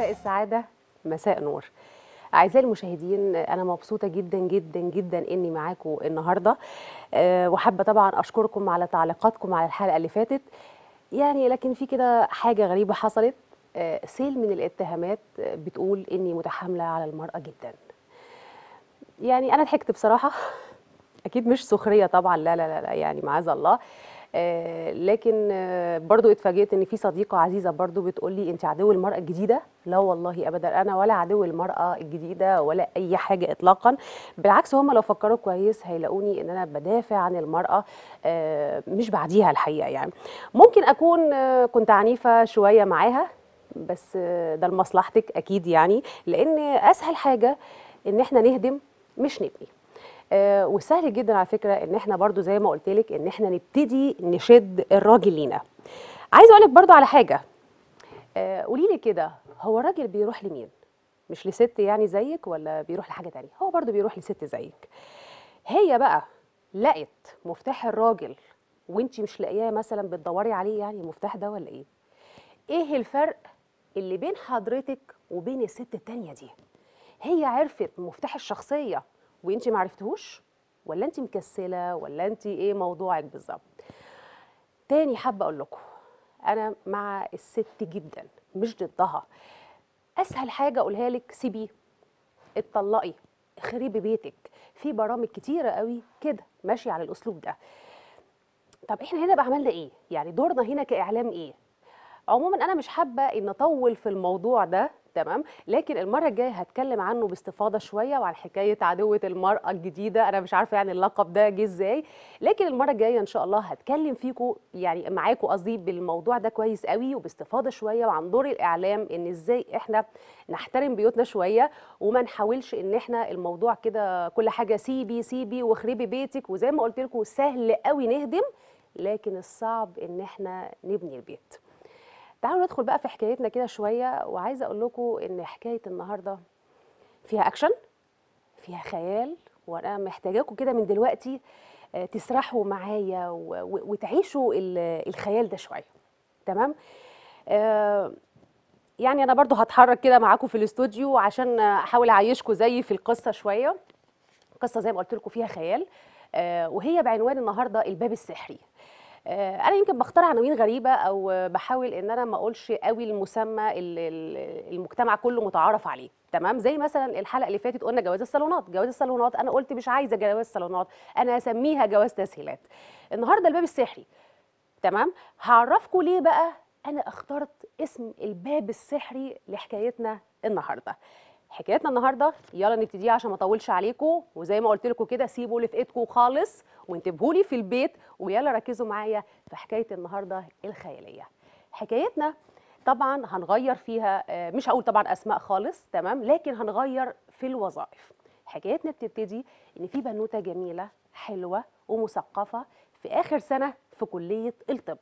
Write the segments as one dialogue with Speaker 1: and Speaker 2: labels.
Speaker 1: مساء السعادة مساء نور أعزائي المشاهدين أنا مبسوطة جدا جدا جدا إني معاكم النهاردة أه وحابة طبعا أشكركم على تعليقاتكم على الحلقة اللي فاتت يعني لكن في كده حاجة غريبة حصلت أه سيل من الاتهامات بتقول إني متحاملة على المرأة جدا يعني أنا ضحكت بصراحة أكيد مش سخرية طبعا لا لا لا, لا يعني معاذ الله آه لكن آه برضو اتفاجئت ان في صديقه عزيزه برضو بتقول لي انت عدو المراه الجديده لا والله ابدا انا ولا عدو المراه الجديده ولا اي حاجه اطلاقا بالعكس هم لو فكروا كويس هيلاقوني ان انا بدافع عن المراه آه مش بعديها الحقيقه يعني ممكن اكون كنت عنيفه شويه معاها بس ده لمصلحتك اكيد يعني لان اسهل حاجه ان احنا نهدم مش نبني آه وسهل جدا على فكره ان احنا برضو زي ما قلت لك ان احنا نبتدي نشد الراجل لينا عايزه اقول لك برضو على حاجه آه قولي لي كده هو الراجل بيروح لمين مش لست يعني زيك ولا بيروح لحاجه تانية هو برضو بيروح لست زيك هي بقى لقت مفتاح الراجل وانت مش لاقياه مثلا بتدوري عليه يعني المفتاح ده ولا ايه ايه الفرق اللي بين حضرتك وبين الست التانية دي هي عرفت مفتاح الشخصيه وانت ما عرفتهوش ولا انت مكسله ولا انت ايه موضوعك بالظبط تاني حابه اقول لكم انا مع الست جدا مش ضدها اسهل حاجه اقولها لك سيبيه اتطلقي خربي بيتك في برامج كتيره قوي كده ماشي على الاسلوب ده طب احنا هنا بقى عملنا ايه يعني دورنا هنا كاعلام ايه عموما انا مش حابه ان اطول في الموضوع ده تمام لكن المره الجايه هتكلم عنه باستفاضه شويه وعن حكايه عدوه المراه الجديده انا مش عارفه يعني اللقب ده جه ازاي لكن المره الجايه ان شاء الله هتكلم فيكم يعني معاكم قصدي بالموضوع ده كويس قوي وباستفاضه شويه وعن دور الاعلام ان ازاي احنا نحترم بيوتنا شويه وما نحاولش ان احنا الموضوع كده كل حاجه سيبي سيبي واخربي بيتك وزي ما قلت لكم سهل قوي نهدم لكن الصعب ان احنا نبني البيت تعالوا ندخل بقى في حكايتنا كده شويه وعايزه اقول لكم ان حكايه النهارده فيها اكشن فيها خيال وانا محتاجاكم كده من دلوقتي تسرحوا معايا وتعيشوا الخيال ده شويه تمام آه يعني انا برضو هتحرك كده معاكم في الاستوديو عشان احاول اعيشكم زي في القصه شويه قصه زي ما قلت لكم فيها خيال آه وهي بعنوان النهارده الباب السحري انا يمكن بختار عناوين غريبه او بحاول ان انا ما اقولش قوي المسمى المجتمع كله متعارف عليه تمام زي مثلا الحلقه اللي فاتت قلنا جواز الصالونات جواز الصالونات انا قلت مش عايزه جواز صالونات انا اسميها جواز تسهيلات النهارده الباب السحري تمام هعرفكم ليه بقى انا اخترت اسم الباب السحري لحكايتنا النهارده حكايتنا النهارده يلا نبتديها عشان ما اطولش عليكم وزي ما قلت لكم كده سيبوا اللي في ايدكم خالص وانتبهوا لي في البيت ويلا ركزوا معايا في حكايه النهارده الخياليه حكايتنا طبعا هنغير فيها مش هقول طبعا اسماء خالص تمام لكن هنغير في الوظائف حكايتنا بتبتدي ان في بنوته جميله حلوه ومثقفه في اخر سنه في كليه الطب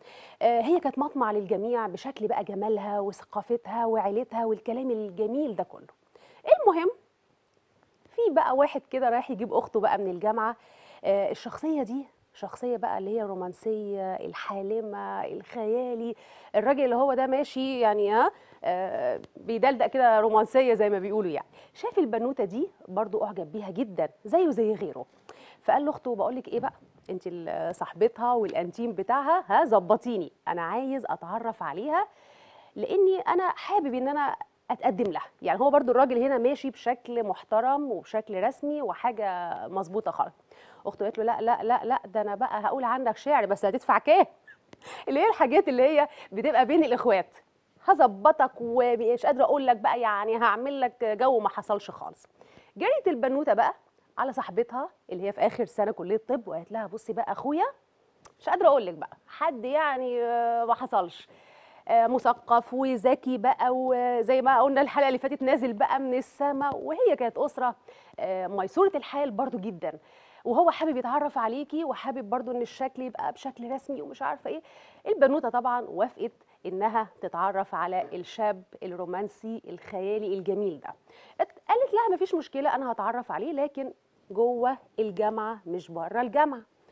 Speaker 1: هي كانت مطمع للجميع بشكل بقى جمالها وثقافتها وعيلتها والكلام الجميل ده كله المهم في بقى واحد كده رايح يجيب اخته بقى من الجامعه آه الشخصيه دي شخصيه بقى اللي هي الرومانسيه الحالمه الخيالي الراجل اللي هو ده ماشي يعني ها آه بيدلدق كده رومانسيه زي ما بيقولوا يعني شاف البنوته دي برضو اعجب بيها جدا زيه زي غيره فقال لاخته بقول لك ايه بقى انت صاحبتها والانتيم بتاعها ها ظبطيني انا عايز اتعرف عليها لاني انا حابب ان انا اتقدم لها يعني هو برضو الراجل هنا ماشي بشكل محترم وبشكل رسمي وحاجه مظبوطه خالص اخته قالت له لا لا لا لا ده انا بقى هقول عنك شعر بس هتدفع كام اللي هي الحاجات اللي هي بتبقى بين الاخوات هظبطك ومش قادره اقول لك بقى يعني هعمل لك جو ما حصلش خالص جريت البنوته بقى على صاحبتها اللي هي في اخر سنه كليه طب وقالت لها بصي بقى اخويا مش قادره اقول لك بقى حد يعني ما حصلش مثقف وذكي بقى وزي ما قلنا الحلقه اللي فاتت نازل بقى من السماء وهي كانت اسره ميسوره الحال برضو جدا وهو حابب يتعرف عليكي وحابب برضو ان الشكل يبقى بشكل رسمي ومش عارفه ايه البنوته طبعا وافقت انها تتعرف على الشاب الرومانسي الخيالي الجميل ده قالت لها مفيش مشكله انا هتعرف عليه لكن جوه الجامعه مش بره الجامعه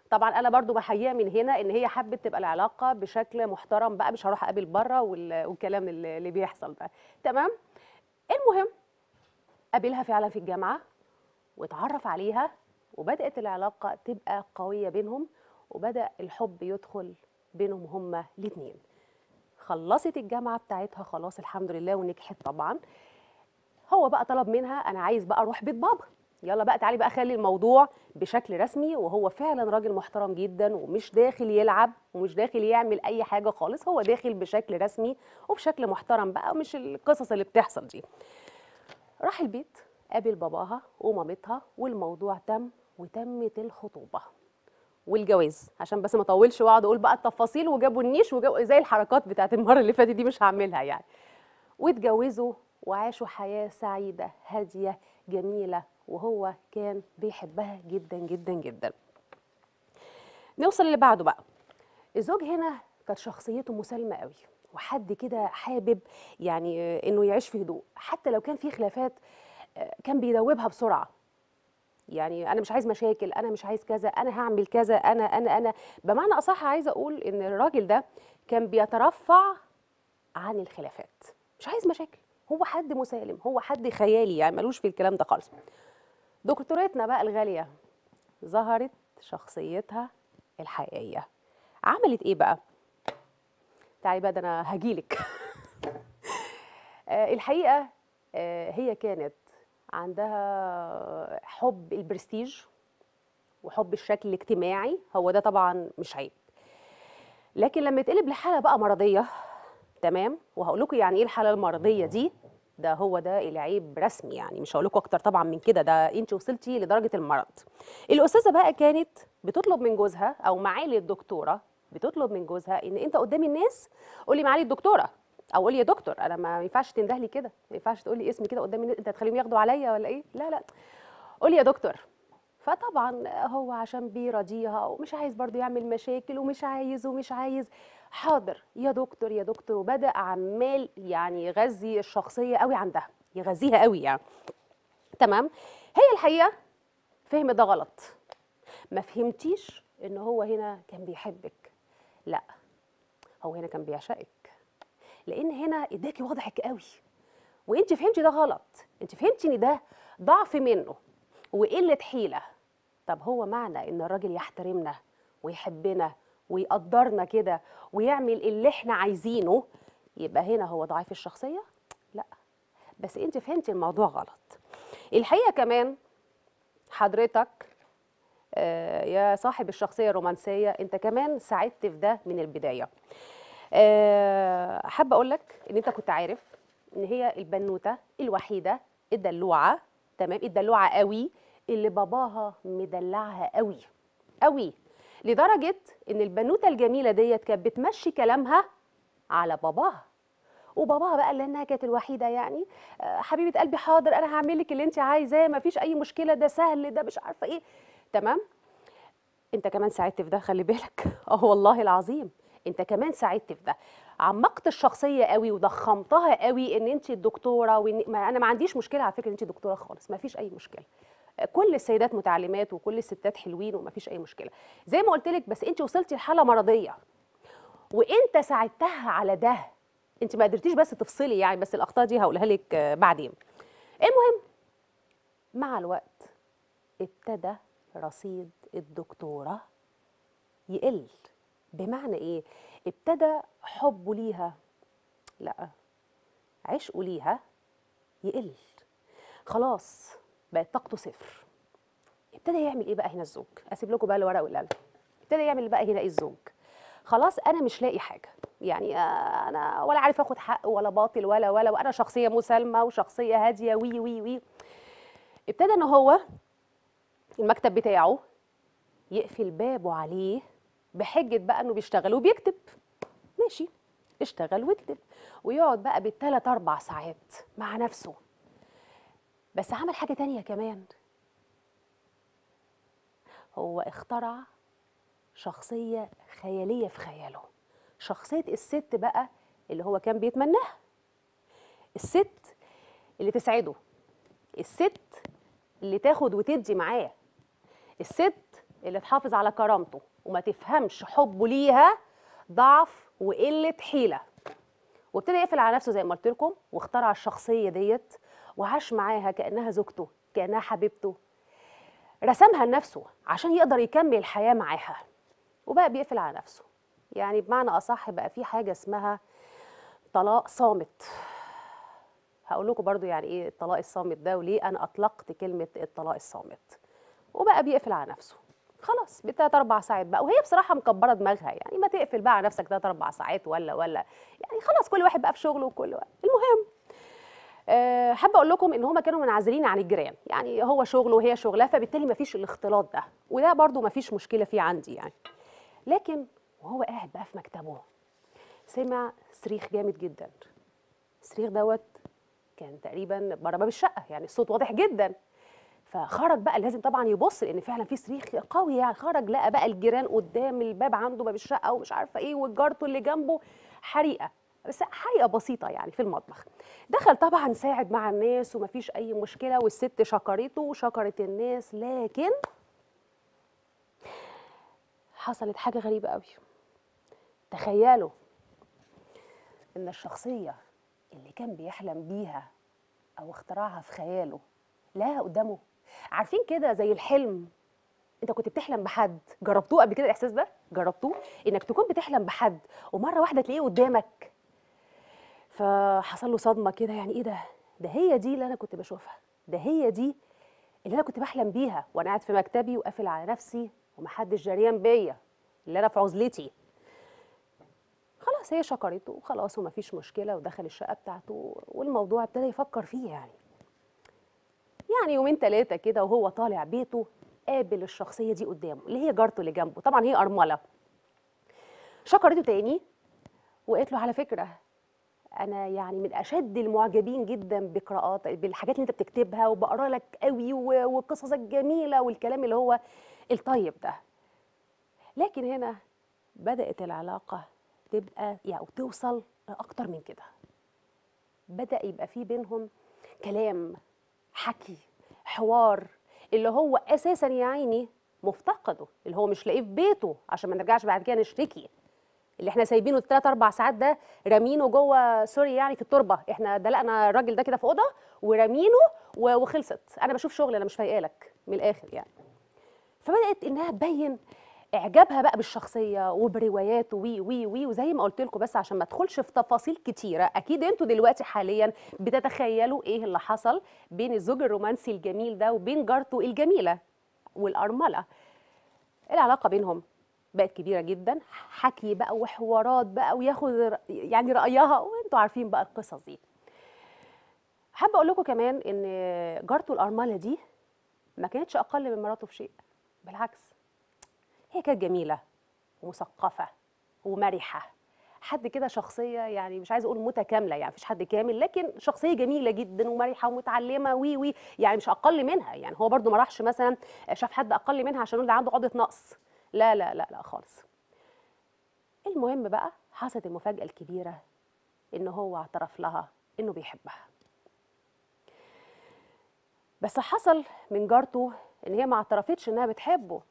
Speaker 1: طبعا انا برضو بحييها من هنا ان هي حبت تبقى العلاقه بشكل محترم بقى مش هروح اقابل بره وال- والكلام اللي اللي بيحصل ده تمام المهم قابلها فعلا في الجامعه واتعرف عليها وبدات العلاقه تبقى قويه بينهم وبدا الحب يدخل بينهم هما الاثنين خلصت الجامعه بتاعتها خلاص الحمد لله ونجحت طبعا هو بقى طلب منها انا عايز بقى اروح بيت بابا يلا بقى تعالي بقى خلي الموضوع بشكل رسمي وهو فعلا راجل محترم جدا ومش داخل يلعب ومش داخل يعمل اي حاجه خالص هو داخل بشكل رسمي وبشكل محترم بقى مش القصص اللي بتحصل دي راح البيت قابل باباها ومامتها والموضوع تم وتمت الخطوبه والجواز عشان بس ما اطولش واقعد اقول بقى التفاصيل وجابوا النيش وجابوا زي الحركات بتاعت المره اللي فاتت دي مش هعملها يعني واتجوزوا وعاشوا حياة سعيدة هادية جميلة وهو كان بيحبها جدا جدا جدا نوصل اللي بعده بقى الزوج هنا كانت شخصيته مسالمة قوي وحد كده حابب يعني آه، انه يعيش في هدوء حتى لو كان في خلافات آه، كان بيدوبها بسرعة يعني انا مش عايز مشاكل انا مش عايز كذا انا هعمل كذا انا انا انا بمعنى اصح عايزه اقول ان الراجل ده كان بيترفع عن الخلافات مش عايز مشاكل هو حد مسالم هو حد خيالي يعني ملوش في الكلام ده خالص دكتورتنا بقى الغاليه ظهرت شخصيتها الحقيقيه عملت ايه بقى تعالي بقى ده انا هجيلك آه، الحقيقه آه، هي كانت عندها حب البرستيج وحب الشكل الاجتماعي هو ده طبعا مش عيب لكن لما يتقلب لحاله بقى مرضيه تمام وهقول لكم يعني ايه الحاله المرضيه دي ده هو ده العيب رسمي يعني مش هقول لكم اكتر طبعا من كده ده انت وصلتي لدرجه المرض الاستاذه بقى كانت بتطلب من جوزها او معالي الدكتوره بتطلب من جوزها ان انت قدام الناس قولي معالي الدكتوره او قولي يا دكتور انا ما ينفعش تنده لي كده ما ينفعش تقولي اسمي كده قدام الناس انت هتخليهم ياخدوا عليا ولا ايه لا لا قولي يا دكتور فطبعا هو عشان بيراضيها ومش عايز برضه يعمل مشاكل ومش عايز ومش عايز حاضر يا دكتور يا دكتور وبدا عمال يعني يغذي الشخصيه قوي عندها يغذيها قوي يعني تمام هي الحقيقه فهمت ده غلط ما فهمتيش ان هو هنا كان بيحبك لا هو هنا كان بيعشقك لان هنا اداكي وضعك قوي وانت فهمتي ده غلط انت فهمتي ان ده ضعف منه وقله حيله طب هو معنى ان الراجل يحترمنا ويحبنا ويقدرنا كده ويعمل اللي احنا عايزينه يبقى هنا هو ضعيف الشخصيه لا بس انت فهمتي الموضوع غلط الحقيقه كمان حضرتك آه، يا صاحب الشخصيه الرومانسيه انت كمان ساعدت في ده من البدايه آه، حابه اقول لك ان انت كنت عارف ان هي البنوته الوحيده الدلوعه تمام الدلوعه قوي اللي باباها مدلعها قوي قوي لدرجه ان البنوته الجميله ديت كانت بتمشي كلامها على باباها وباباها بقى لانها كانت الوحيده يعني آه، حبيبه قلبي حاضر انا هعمل لك اللي انت عايزاه مفيش اي مشكله ده سهل ده مش عارفه ايه تمام انت كمان ساعدت في ده خلي بالك اه والله العظيم انت كمان ساعدت في ده عمقت الشخصيه قوي وضخمتها قوي ان انت الدكتوره وإن ما انا ما عنديش مشكله على فكره ان انت دكتوره خالص ما فيش اي مشكله كل السيدات متعلمات وكل الستات حلوين وما فيش اي مشكله زي ما قلت لك بس انت وصلتي لحاله مرضيه وانت ساعدتها على ده انت ما قدرتيش بس تفصلي يعني بس الاخطاء دي هقولها لك آه، بعدين المهم مع الوقت ابتدى رصيد الدكتوره يقل بمعنى ايه ابتدى حبه ليها لا عشقه ليها يقل خلاص بقت طاقته صفر ابتدى يعمل ايه بقى هنا الزوج اسيب لكم بقى الورق والقلم ابتدى يعمل بقى هنا ايه الزوج خلاص انا مش لاقي حاجه يعني آه، انا ولا عارف اخد حق ولا باطل ولا ولا وانا شخصيه مسالمه وشخصيه هاديه وي وي وي ابتدى ان هو المكتب بتاعه يقفل بابه عليه بحجه بقى انه بيشتغل وبيكتب ماشي اشتغل واكتب ويقعد بقى بالثلاث اربع ساعات مع نفسه بس عمل حاجه تانية كمان هو اخترع شخصيه خياليه في خياله شخصيه الست بقى اللي هو كان بيتمناها الست اللي تسعده الست اللي تاخد وتدي معاه الست اللي تحافظ على كرامته وما تفهمش حبه ليها ضعف وقله حيله وابتدى يقفل على نفسه زي ما قلت لكم واخترع الشخصيه ديت وعاش معاها كانها زوجته كانها حبيبته رسمها لنفسه عشان يقدر يكمل الحياه معاها وبقى بيقفل على نفسه يعني بمعنى اصح بقى في حاجه اسمها طلاق صامت هقول لكم برضو يعني ايه الطلاق الصامت ده وليه انا اطلقت كلمه الطلاق الصامت وبقى بيقفل على نفسه خلاص بتلات اربع ساعات بقى وهي بصراحه مكبره دماغها يعني ما تقفل بقى على نفسك تلات اربع ساعات ولا ولا يعني خلاص كل واحد بقى في شغله وكل واحد. المهم أه حابه اقول لكم ان هما كانوا منعزلين عن الجيران يعني هو شغله وهي شغلها فبالتالي ما فيش الاختلاط ده وده برضو ما فيش مشكله فيه عندي يعني لكن وهو قاعد بقى في مكتبه سمع صريخ جامد جدا الصريخ دوت كان تقريبا بره باب الشقه يعني الصوت واضح جدا فخرج بقى لازم طبعا يبص لان فعلا في صريخ قوي يعني خرج لقى بقى الجيران قدام الباب عنده باب الشقه ومش عارفه ايه وجارته اللي جنبه حريقه بس حريقه بسيطه يعني في المطبخ دخل طبعا ساعد مع الناس ومفيش اي مشكله والست شكرته وشكرت الناس لكن حصلت حاجه غريبه قوي تخيلوا ان الشخصيه اللي كان بيحلم بيها او اخترعها في خياله لا قدامه عارفين كده زي الحلم انت كنت بتحلم بحد جربتوه قبل كده الاحساس ده جربتوه انك تكون بتحلم بحد ومره واحده تلاقيه قدامك فحصل له صدمه كده يعني ايه ده ده هي دي اللي انا كنت بشوفها ده هي دي اللي انا كنت بحلم بيها وانا قاعد في مكتبي وقافل على نفسي ومحدش جريان بيا اللي انا في عزلتي خلاص هي شكرته وخلاص ومفيش مشكله ودخل الشقه بتاعته والموضوع ابتدى يفكر فيه يعني يعني يومين ثلاثه كده وهو طالع بيته قابل الشخصيه دي قدامه اللي هي جارته اللي جنبه طبعا هي ارمله شكرته تاني وقالت له على فكره انا يعني من اشد المعجبين جدا بقراءات بالحاجات اللي انت بتكتبها وبقرا لك قوي وقصصك جميله والكلام اللي هو الطيب ده لكن هنا بدات العلاقه تبقى يعني توصل اكتر من كده بدا يبقى في بينهم كلام حكي حوار اللي هو اساسا يا عيني مفتقده اللي هو مش لاقيه في بيته عشان ما نرجعش بعد كده نشتكي اللي احنا سايبينه الثلاث اربع ساعات ده رامينه جوه سوري يعني في التربه احنا دلقنا الراجل ده كده في اوضه ورامينه وخلصت انا بشوف شغل انا مش فايقالك من الاخر يعني فبدات انها تبين اعجابها بقى بالشخصيه وبرواياته وي وي وي وزي ما قلت لكم بس عشان ما ادخلش في تفاصيل كتيره اكيد انتوا دلوقتي حاليا بتتخيلوا ايه اللي حصل بين الزوج الرومانسي الجميل ده وبين جارته الجميله والارمله العلاقه بينهم بقت كبيره جدا حكي بقى وحوارات بقى وياخد يعني رايها وانتوا عارفين بقى القصص دي حابه اقول لكم كمان ان جارته الارمله دي ما كانتش اقل من مراته في شيء بالعكس هي كانت جميله ومثقفه ومرحه حد كده شخصيه يعني مش عايزه اقول متكامله يعني مفيش حد كامل لكن شخصيه جميله جدا ومرحه ومتعلمه وي وي يعني مش اقل منها يعني هو برده ما راحش مثلا شاف حد اقل منها عشان يقول ده عنده عقده نقص لا لا لا لا خالص المهم بقى حصلت المفاجاه الكبيره ان هو اعترف لها انه بيحبها بس حصل من جارته ان هي ما اعترفتش انها بتحبه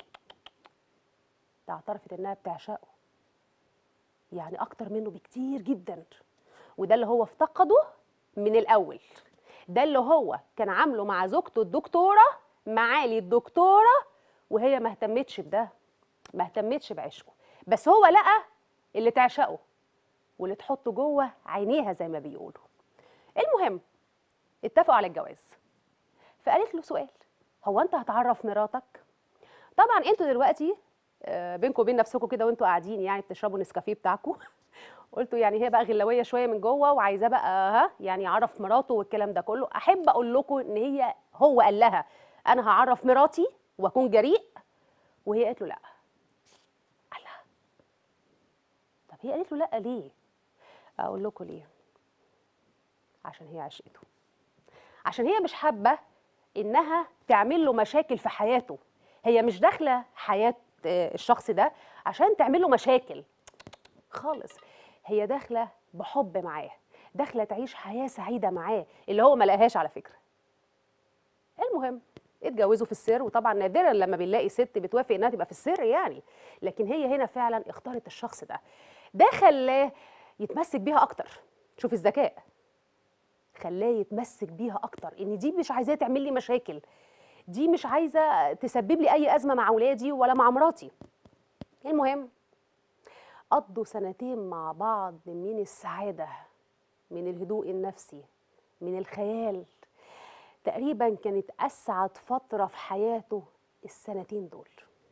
Speaker 1: ده اعترفت انها بتعشقه يعني اكتر منه بكتير جدا وده اللي هو افتقده من الاول ده اللي هو كان عامله مع زوجته الدكتوره معالي الدكتوره وهي ما اهتمتش بده ما اهتمتش بعشقه بس هو لقى اللي تعشقه واللي تحطه جوه عينيها زي ما بيقولوا المهم اتفقوا على الجواز فقالت له سؤال هو انت هتعرف مراتك طبعا انتوا دلوقتي بينكم وبين نفسكم كده وانتوا قاعدين يعني بتشربوا نسكافيه بتاعكم قلتوا يعني هي بقى غلويه شويه من جوه وعايزاه بقى ها يعني يعرف مراته والكلام ده كله احب اقول لكم ان هي هو قال لها انا هعرف مراتي واكون جريء وهي قالت له لا قال لها طب هي قالت له لا ليه اقول لكم ليه عشان هي عشقته عشان هي مش حابه انها تعمل له مشاكل في حياته هي مش داخله حياه الشخص ده عشان تعمل له مشاكل خالص هي داخله بحب معاه داخله تعيش حياه سعيده معاه اللي هو ما لقاهاش على فكره المهم اتجوزوا في السر وطبعا نادرا لما بنلاقي ست بتوافق انها تبقى في السر يعني لكن هي هنا فعلا اختارت الشخص ده ده خلاه يتمسك بيها اكتر شوف الذكاء خلاه يتمسك بيها اكتر ان دي مش عايزاه تعمل لي مشاكل دي مش عايزه تسبب لي اي ازمه مع اولادي ولا مع مراتي المهم قضوا سنتين مع بعض من السعاده من الهدوء النفسي من الخيال تقريبا كانت اسعد فتره في حياته السنتين دول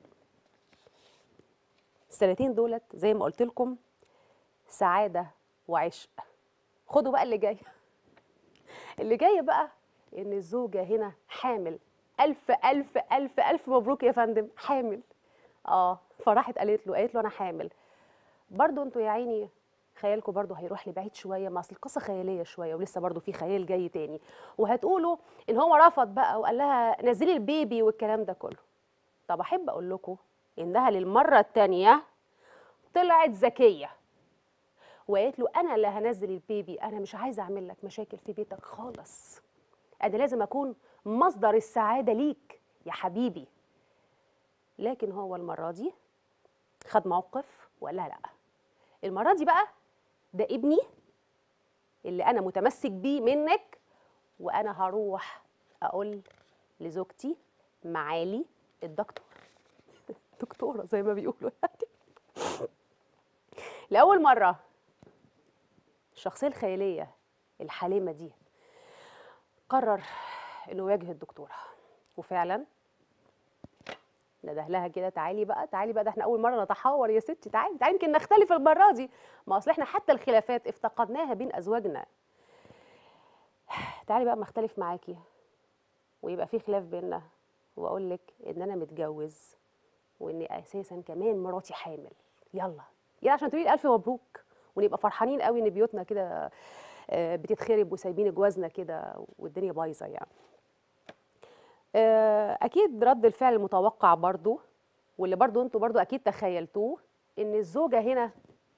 Speaker 1: السنتين دولت زي ما قلت لكم سعاده وعشق خدوا بقى اللي جاي اللي جاي بقى ان الزوجه هنا حامل الف الف الف الف مبروك يا فندم حامل اه فراحت قالت له قالت له انا حامل برضو انتوا يا عيني خيالكم برضو هيروح لبعيد شويه ما اصل القصه خياليه شويه ولسه برضو في خيال جاي تاني وهتقولوا ان هو رفض بقى وقال لها نزلي البيبي والكلام ده كله طب احب اقول لكم انها للمره الثانيه طلعت ذكيه وقالت له انا اللي هنزل البيبي انا مش عايزه اعمل لك مشاكل في بيتك خالص انا لازم اكون مصدر السعاده ليك يا حبيبي لكن هو المره دي خد موقف وقال لها لا المره دي بقى ده ابني اللي انا متمسك بيه منك وانا هروح اقول لزوجتي معالي الدكتور دكتوره زي ما بيقولوا يعني لاول مره الشخصيه الخياليه الحليمه دي قرر انه يواجه الدكتوره وفعلا نده لها كده تعالي بقى تعالي بقى ده احنا اول مره نتحاور يا ستي تعالي تعالي يمكن نختلف المره دي ما اصل احنا حتى الخلافات افتقدناها بين ازواجنا تعالي بقى ما اختلف معاكي ويبقى في خلاف بيننا واقول لك ان انا متجوز وان اساسا كمان مراتي حامل يلا يلا عشان تقولي الف مبروك ونبقى فرحانين قوي ان بيوتنا كده آه، بتتخرب وسايبين جوازنا كده والدنيا بايظه يعني آه، اكيد رد الفعل المتوقع برضو واللي برضو انتوا برضو اكيد تخيلتوه ان الزوجه هنا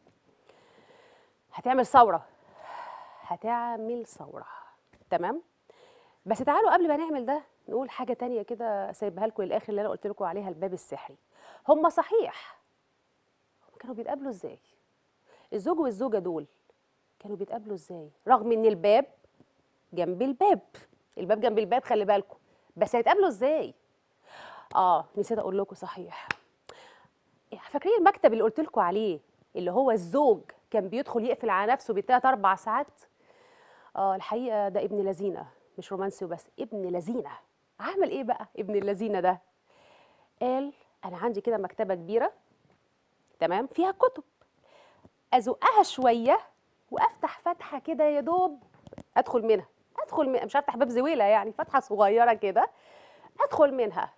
Speaker 1: هتعمل ثوره هتعمل ثوره تمام بس تعالوا قبل ما نعمل ده نقول حاجه تانية كده سايبها لكم للاخر اللي انا قلت لكم عليها الباب السحري هم صحيح هم كانوا بيتقابلوا ازاي الزوج والزوجه دول كانوا بيتقابلوا ازاي رغم ان الباب جنب الباب الباب جنب الباب خلي بالكم بس هيتقابلوا ازاي اه نسيت اقول لكم صحيح فاكرين المكتب اللي قلت لكم عليه اللي هو الزوج كان بيدخل يقفل على نفسه بالتلات اربع ساعات اه الحقيقه ده ابن لذينه مش رومانسي وبس ابن لذينه عمل ايه بقى ابن اللذينه ده قال انا عندي كده مكتبه كبيره تمام فيها كتب ازقها شويه وافتح فتحه كده يا دوب ادخل منها ادخل من... مش هفتح باب زويله يعني فتحه صغيره كده ادخل منها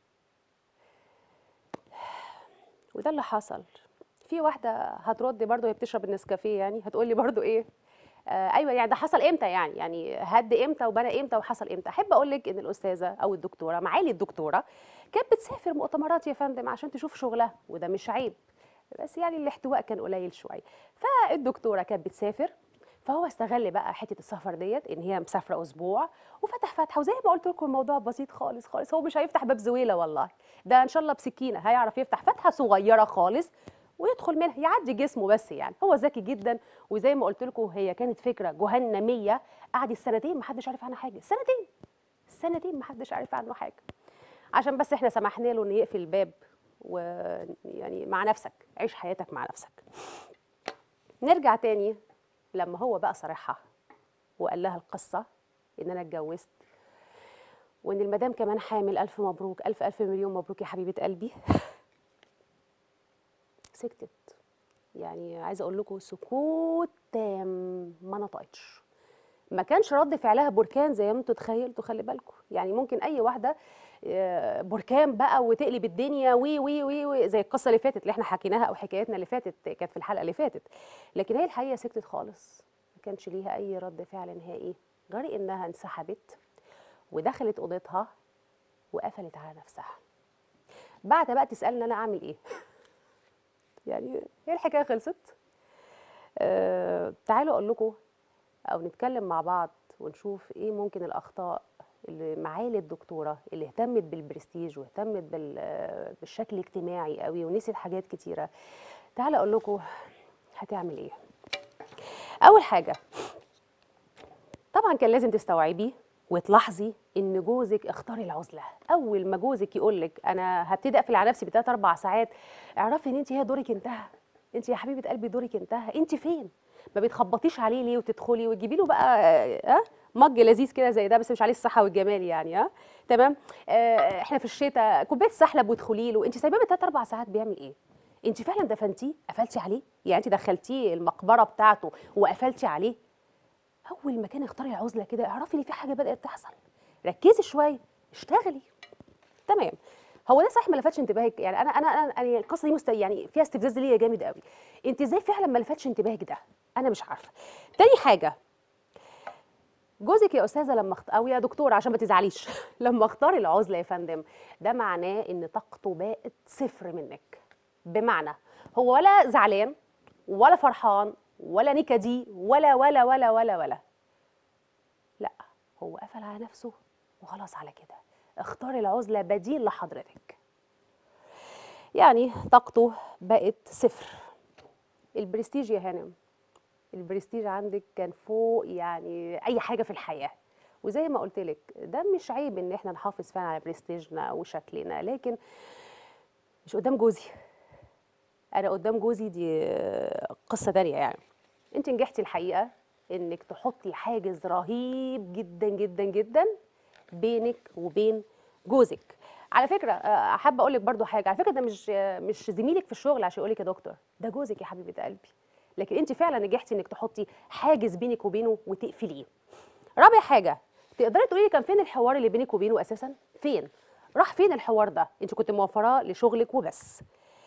Speaker 1: وده اللي حصل في واحده هترد برضو هي بتشرب النسكافيه يعني هتقول لي برضو ايه آه ايوه يعني ده حصل امتى يعني يعني هد امتى وبنى امتى وحصل امتى احب اقول لك ان الاستاذه او الدكتوره معالي الدكتوره كانت بتسافر مؤتمرات يا فندم عشان تشوف شغلها وده مش عيب بس يعني الاحتواء كان قليل شويه فالدكتوره كانت بتسافر فهو استغل بقى حته السفر ديت ان هي مسافره اسبوع وفتح فتحه وزي ما قلت لكم الموضوع بسيط خالص خالص هو مش هيفتح باب زويله والله ده ان شاء الله بسكينه هيعرف يفتح فتحه صغيره خالص ويدخل منها يعدي جسمه بس يعني هو ذكي جدا وزي ما قلت لكم هي كانت فكره جهنميه قعدت سنتين ما حدش عارف عنها حاجه سنتين سنتين ما حدش عارف عنه حاجه عشان بس احنا سمحنا له انه يقفل الباب ويعني مع نفسك عيش حياتك مع نفسك نرجع تاني لما هو بقى صريحها وقال لها القصة إن أنا اتجوزت وإن المدام كمان حامل ألف مبروك ألف ألف مليون مبروك يا حبيبة قلبي سكتت يعني عايزة أقول لكم سكوت تام ما نطقتش ما كانش رد فعلها بركان زي ما انتوا تخيلتوا خلي بالكم يعني ممكن اي واحده آه، بركان بقى وتقلب الدنيا وي وي وي, وي زي القصه اللي فاتت اللي احنا حكيناها او حكايتنا اللي فاتت كانت في الحلقه اللي فاتت لكن هي الحقيقه سكتت خالص ما كانش ليها اي رد فعل نهائي غير انها انسحبت ودخلت اوضتها وقفلت على نفسها بعد بقى تسالني انا اعمل ايه يعني هي الحكايه خلصت أه تعالوا اقول لكم او نتكلم مع بعض ونشوف ايه ممكن الاخطاء اللي معالي الدكتوره اللي اهتمت بالبرستيج واهتمت بال- بالشكل الاجتماعي قوي ونسيت حاجات كتيره تعال اقول لكم هتعمل ايه اول حاجه طبعا كان لازم تستوعبي وتلاحظي ان جوزك اختار العزله اول ما جوزك يقول لك انا هبتدي اقفل على نفسي بثلاث اربع ساعات اعرفي ان انت هي دورك انتهى انت يا حبيبه قلبي دورك انتهى انت فين ما بتخبطيش عليه ليه وتدخلي وتجيبي له بقى اه مج لذيذ كده زي ده بس مش عليه الصحه والجمال يعني اه تمام آه احنا في الشتاء كوبايه سحلب وادخلي له انت سايباه بثلاث اربع ساعات بيعمل ايه انت فعلا دفنتيه قفلتي عليه يعني انت دخلتيه المقبره بتاعته وقفلتي عليه اول ما كان اختاري العزله كده اعرفي ان في حاجه بدات تحصل ركزي شويه اشتغلي تمام هو ده صح ما لفتش انتباهك يعني انا انا انا يعني القصه دي مست... يعني فيها استفزاز ليا جامد قوي انت ازاي فعلا ما لفتش انتباهك ده انا مش عارفه تاني حاجه جوزك يا استاذه لما اخت... او يا دكتوره عشان ما تزعليش لما اختار العزله يا فندم ده معناه ان طاقته بقت صفر منك بمعنى هو ولا زعلان ولا فرحان ولا نكدي ولا ولا ولا ولا ولا لا هو قفل على نفسه وخلاص على كده اختار العزله بديل لحضرتك يعني طاقته بقت صفر البرستيج يا هانم البرستيج عندك كان فوق يعني اي حاجه في الحياه وزي ما قلت لك ده مش عيب ان احنا نحافظ فعلا على برستيجنا وشكلنا لكن مش قدام جوزي انا قدام جوزي دي قصه تانية يعني انت نجحتي الحقيقه انك تحطي حاجز رهيب جدا جدا جدا بينك وبين جوزك على فكره آه، حابه اقول لك برضو حاجه على فكره ده مش آه، مش زميلك في الشغل عشان يقول لك يا دكتور ده جوزك يا حبيبه قلبي لكن انت فعلا نجحتي انك تحطي حاجز بينك وبينه وتقفليه رابع حاجه تقدري تقولي لي كان فين الحوار اللي بينك وبينه اساسا فين راح فين الحوار ده انت كنت موفراه لشغلك وبس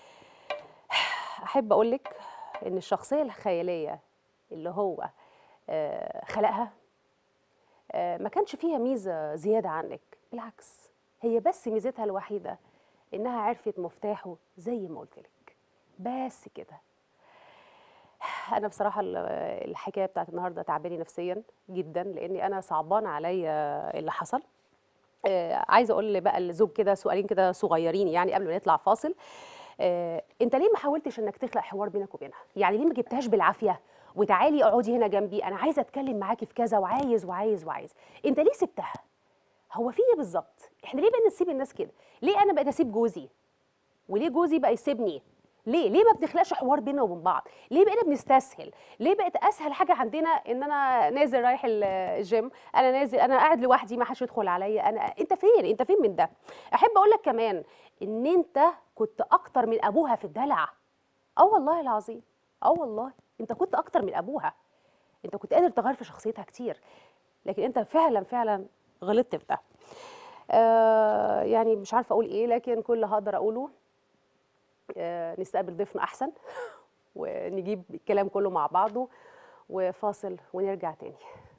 Speaker 1: احب اقول لك ان الشخصيه الخياليه اللي هو آه، خلقها آه، ما كانش فيها ميزه زياده عنك بالعكس هي بس ميزتها الوحيده انها عرفت مفتاحه زي ما قلت لك بس كده انا بصراحه ال- الحكايه بتاعت النهارده تعباني نفسيا جدا لاني انا صعبان عليا اللي حصل آه، عايزه اقول بقى الزوج كده سؤالين كده صغيرين يعني قبل ما نطلع فاصل آه، انت ليه ما حاولتش انك تخلق حوار بينك وبينها يعني ليه ما جبتهاش بالعافيه وتعالي اقعدي هنا جنبي انا عايزه اتكلم معاكي في كذا وعايز وعايز وعايز انت ليه سبتها هو في ايه بالظبط احنا ليه بقينا نسيب الناس كده ليه انا بقيت اسيب جوزي وليه جوزي بقى يسيبني ليه ليه ما بنخلقش حوار بيننا وبين بعض ليه بقينا بنستسهل ليه بقت اسهل حاجه عندنا ان انا نازل رايح ال- الجيم انا نازل انا قاعد لوحدي ما حدش يدخل عليا انا انت فين انت فين من ده احب اقول لك كمان ان انت كنت اكتر من ابوها في الدلع اه والله العظيم اه والله انت كنت اكتر من ابوها انت كنت قادر تغير في شخصيتها كتير لكن انت فعلا فعلا غلطت في ده آه يعني مش عارفه اقول ايه لكن كل اللي هقدر اقوله آه نستقبل ضيفنا احسن ونجيب الكلام كله مع بعضه وفاصل ونرجع تاني